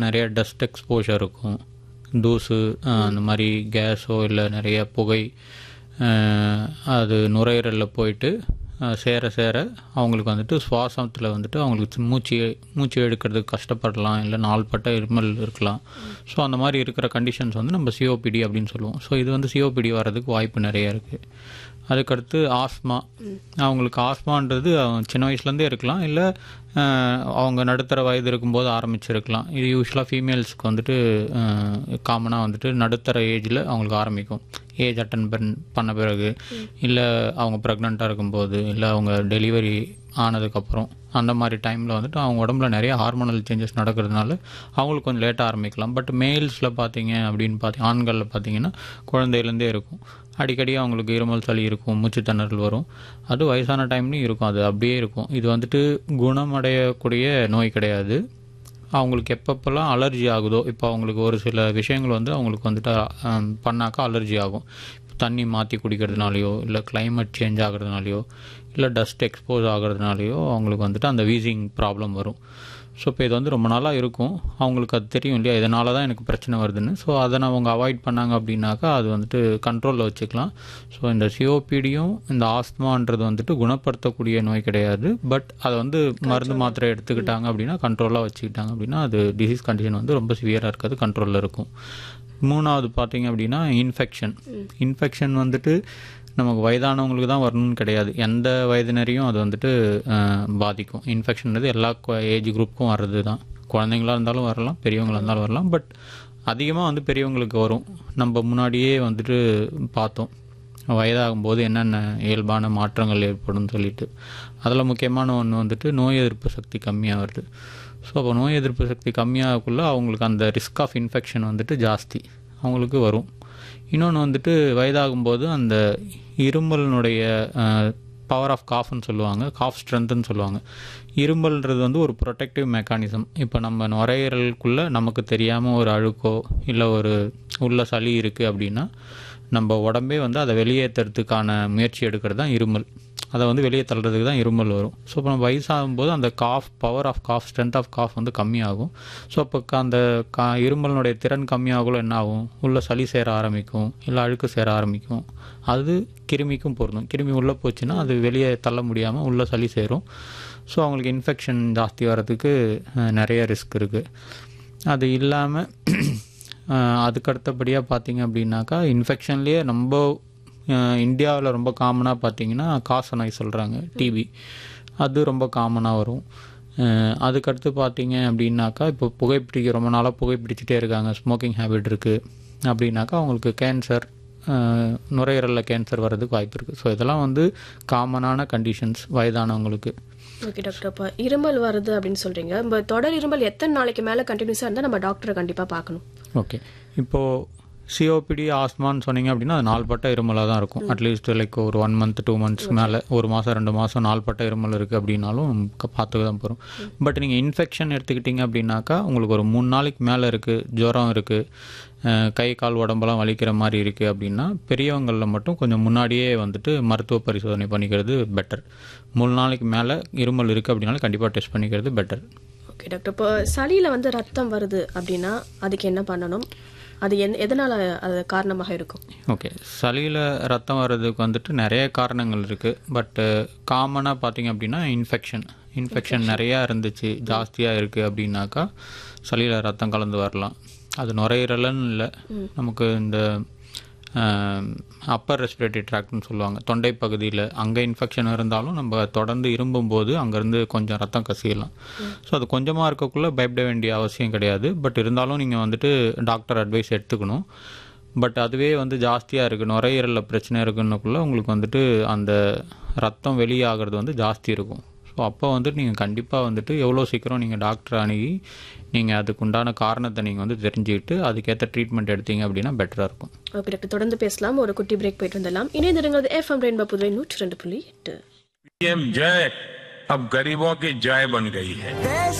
நிறைய dust exposure இருக்கும் தூசு அஹ், அந்த மாதிரி கேஸோ இல்லை நிறைய புகை அஹ், அது நுரையீரலில் போயிட்டு அஹ், சேர சேர அவங்களுக்கு வந்துட்டு சுவாசத்தில் வந்துட்டு அவங்களுக்கு மூச்சு மூச்சு எடுக்கிறதுக்கு கஷ்டப்படலாம் இல்லை நாள்பட்ட இருமல் இருக்கலாம் ஸோ அந்த மாதிரி இருக்கிற கண்டிஷன்ஸ் வந்து நம்ம சிஓபிடி அப்படின்னு சொல்லுவோம் ஸோ இது வந்து சிஓபிடி வர்றதுக்கு வாய்ப்பு நிறைய இருக்குது அதுக்கடுத்து ஆஸ்மா அவங்களுக்கு ஆஸ்மான்றது அவங்க சின்ன வயசுலேருந்தே இருக்கலாம் இல்லை அவங்க நடுத்தர வயது இருக்கும்போது ஆரம்பிச்சிருக்கலாம் இது யூஸ்வலாக ஃபீமேல்ஸ்க்கு வந்துட்டு காமனாக வந்துட்டு நடுத்தர ஏஜில் அவங்களுக்கு ஆரம்பிக்கும் ஏஜ் அட்டன் பண் பண்ண பிறகு இல்லை அவங்க ப்ரெக்னெண்ட்டாக இருக்கும்போது இல்லை அவங்க டெலிவரி ஆனதுக்கப்புறம் அந்த மாதிரி டைமில் வந்துட்டு அவங்க உடம்புல நிறைய ஹார்மோனல் சேஞ்சஸ் நடக்கிறதுனால அவங்களுக்கு கொஞ்சம் லேட்டாக ஆரம்பிக்கலாம் பட் மேல்ஸில் பார்த்தீங்க அப்படின்னு பார்த்தி ஆண்களில் பார்த்தீங்கன்னா குழந்தையிலேருந்தே இருக்கும் அடிக்கடி அவங்களுக்கு இருமல் சளி இருக்கும் மூச்சு திணறல் வரும் அது வயசான டைம்லையும் இருக்கும் அது அப்படியே இருக்கும் இது வந்துட்டு குணமடையக்கூடிய நோய் கிடையாது அவங்களுக்கு எப்பப்பெல்லாம் அலர்ஜி ஆகுதோ இப்போ அவங்களுக்கு ஒரு சில விஷயங்கள் வந்து அவங்களுக்கு வந்துட்டு ஆம், பண்ணாக்கா அலர்ஜி ஆகும் இப்போ தண்ணி மாற்றி குடிக்கிறதுனாலையோ இல்லை climate சேஞ்ச் ஆகிறதுனாலையோ இல்லை டஸ்ட் எக்ஸ்போஸ் ஆகிறதுனாலையோ அவங்களுக்கு வந்துட்டு அந்த வீசிங் ப்ராப்ளம் வரும் ஸோ இப்போ இது வந்து ரொம்ப நாளாக இருக்கும் அவங்களுக்கு அது தெரியும் இல்லையா இதனால தான் எனக்கு பிரச்சனை வருதுன்னு ஸோ அதை அவங்க அவாய்ட் பண்ணாங்க அப்படின்னாக்கா அது வந்துட்டு கண்ட்ரோலில் வச்சுக்கலாம் ஸோ இந்த சிஓபிடியும் இந்த ஆஸ்மான்றது வந்துட்டு குணப்படுத்தக்கூடிய நோய் கிடையாது பட் அதை வந்து மருந்து மாத்திரை எடுத்துக்கிட்டாங்க அப்படின்னா கண்ட்ரோலாக வச்சுக்கிட்டாங்க அப்படின்னா அது டிசீஸ் கண்டிஷன் வந்து ரொம்ப சிவியராக இருக்காது கண்ட்ரோலில் இருக்கும் மூணாவது பார்த்தீங்க அப்படின்னா இன்ஃபெக்ஷன் இன்ஃபெக்ஷன் வந்துட்டு நமக்கு வயதானவங்களுக்கு தான் வரணும்னு கிடையாது எந்த வயதினரையும் அது வந்துட்டு அஹ், பாதிக்கும் இன்ஃபெக்ஷன்றது எல்லா ஏஜ் குரூப்புக்கும் வர்றது தான் குழந்தைங்களா இருந்தாலும் வரலாம் பெரியவங்களா இருந்தாலும் வரலாம் பட் அதிகமாக வந்து பெரியவங்களுக்கு வரும் நம்ம முன்னாடியே வந்துட்டு பார்த்தோம் வயதாகும்போது என்னென்ன இயல்பான மாற்றங்கள் ஏற்படும் சொல்லிட்டு அதில் முக்கியமான ஒன்று வந்துட்டு நோய் எதிர்ப்பு சக்தி கம்மியாக வருது ஸோ அப்போ நோய் எதிர்ப்பு சக்தி கம்மியாகக்குள்ள அவங்களுக்கு அந்த ரிஸ்க் ஆஃப் இன்ஃபெக்ஷன் வந்துட்டு ஜாஸ்தி அவங்களுக்கு வரும் இன்னொன்று வந்துட்டு வயதாகும்போது அந்த இருமலினுடைய பவர் ஆஃப் காஃப்னு சொல்லுவாங்க காஃப் ஸ்ட்ரென்த்துன்னு சொல்லுவாங்க இருமல்ன்றது வந்து ஒரு ப்ரொடெக்டிவ் மெக்கானிசம் இப்போ நம்ம நுரையீரலுக்குள்ளே நமக்கு தெரியாமல் ஒரு அழுக்கோ இல்லை ஒரு உள்ள சளி இருக்குது அப்படின்னா நம்ம உடம்பே வந்து அதை வெளியேற்றுறதுக்கான முயற்சி எடுக்கிறது தான் இருமல் அதை வந்து வெளியே தள்ளுறதுக்கு தான் இருமல் வரும் ஸோ இப்போ நம்ம வயசாகும்போது அந்த cough power of cough strength of cough வந்து கம்மியாகும் ஸோ அப்போ க- அந்த கா இருமலினுடைய திறன் கம்மியாகல என்ன ஆகும் உள்ள சளி சேர ஆரம்பிக்கும் இல்லை அழுக்கு சேர ஆரம்பிக்கும் அது கிருமிக்கும் பொருந்தும் கிருமி உள்ளே போச்சுன்னா அது வெளியே தள்ள முடியாமல் உள்ள சளி சேரும் ஸோ அவங்களுக்கு இன்ஃபெக்ஷன் ஜாஸ்தி வர்றதுக்கு அஹ், நிறைய ரிஸ்க் இருக்குது அது இல்லாமல் அதுக்கு அடுத்தபடியாக பார்த்தீங்க அப்படின்னாக்கா இன்ஃபெக்ஷன்லேயே ரொம்ப இந்தியாவில் ரொம்ப காமனாக பார்த்தீங்கன்னா காச நோய் சொல்கிறாங்க டிபி அது ரொம்ப காமனாக வரும் அஹ் அதுக்கடுத்து பார்த்தீங்க அப்படின்னாக்கா இப்போ புகைப்பிடிக்க ரொம்ப நாளாக புகைப்பிடிச்சிட்டே இருக்காங்க ஸ்மோக்கிங் ஹேபிட் இருக்குது அப்படின்னாக்கா அவங்களுக்கு கேன்சர் நுரையீரலில் கேன்சர் வர்றதுக்கு வாய்ப்பு இருக்குது ஸோ இதெல்லாம் வந்து காமனான கண்டிஷன்ஸ் வயதானவங்களுக்கு ஓகே டாக்டர் அப்போ இருமல் வருது அப்படின்னு சொல்றீங்க இப்போ தொடர் இருமல் எத்தனை நாளைக்கு மேல கண்டினியூஸா இருந்தா நம்ம டாக்டரை கண்டிப்பா பார்க்கணும் ஓகே இப்போது சிஓபிடி ஆஸ்மான்னு சொன்னீங்க அப்படின்னா அது நாள்பட்ட இருமலாக தான் இருக்கும் அட்லீஸ்ட் லைக் ஒரு ஒன் மந்த் டூ மந்த்ஸ் மேலே ஒரு மாதம் ரெண்டு மாதம் நாள்பட்ட இருமல் இருக்குது அப்படின்னாலும் க- பார்த்துக்க தான் போகிறோம் பட் நீங்கள் இன்ஃபெக்ஷன் எடுத்துக்கிட்டீங்க அப்படின்னாக்கா உங்களுக்கு ஒரு மூணு நாளைக்கு மேலே இருக்குது ஜுரம் இருக்குது கை கால் உடம்பெல்லாம் வலிக்கிற மாதிரி இருக்குது அப்படின்னா பெரியவங்களில் மட்டும் கொஞ்சம் முன்னாடியே வந்துட்டு மருத்துவ பரிசோதனை பண்ணிக்கிறது பெட்டர் மூணு நாளைக்கு மேலே இருமல் இருக்குது அப்படின்னாலும் கண்டிப்பாக டெஸ்ட் பண்ணிக்கிறது பெட்டர் ஓகே டாக்டர் இப்போ சளியில வந்து ரத்தம் வருது அப்படின்னா அதுக்கு என்ன பண்ணணும் அது என் எதனால அது காரணமாக இருக்கும் ஓகே சளியில் ரத்தம் வர்றதுக்கு வந்துட்டு நிறைய காரணங்கள் இருக்குது பட்டு காமனாக பார்த்தீங்க அப்படின்னா இன்ஃபெக்ஷன் இன்ஃபெக்ஷன் நிறையா இருந்துச்சு ஜாஸ்தியாக இருக்குது அப்படின்னாக்கா சளியில் ரத்தம் கலந்து வரலாம் அது நுரையீரலன்னு இல்லை நமக்கு இந்த அப்பர் ரெஸ்பிரேட்டரி ட்ராக்ட்னு சொல்லுவாங்க தொண்டை பகுதியில் அங்கே இன்ஃபெக்ஷன் இருந்தாலும் நம்ம தொடர்ந்து இரும்பும்போது அங்கேருந்து கொஞ்சம் ரத்தம் கசியலாம் ஸோ அது கொஞ்சமாக இருக்கக்குள்ளே பயப்பட வேண்டிய அவசியம் கிடையாது பட் இருந்தாலும் நீங்கள் வந்துட்டு டாக்டர் அட்வைஸ் எடுத்துக்கணும் பட் அதுவே வந்து ஜாஸ்தியாக இருக்குது நுரையீரலில் பிரச்சனை இருக்குன்னுக்குள்ளே உங்களுக்கு வந்துட்டு அந்த ரத்தம் வெளியாகிறது வந்து ஜாஸ்தி இருக்கும் ஸோ அப்போ வந்துட்டு நீங்கள் கண்டிப்பாக வந்துட்டு எவ்வளோ சீக்கிரம் நீங்கள் டாக்டர் அணுகி நீங்கள் அதுக்கு உண்டான காரணத்தை நீங்கள் வந்து தெரிஞ்சுக்கிட்டு அதுக்கேற்ற ட்ரீட்மெண்ட் எடுத்தீங்க அப்படின்னா பெட்டராக இருக்கும் ஓகே டாக்டர் தொடர்ந்து பேசலாம் ஒரு குட்டி பிரேக் போயிட்டு வந்துடலாம் இணைந்திருங்கிறது எஃப்எம் ரெயின்போ புதுவை நூற்றி ரெண்டு புள்ளி எட்டு पीएम जय अब गरीबों की जय बन गई है देश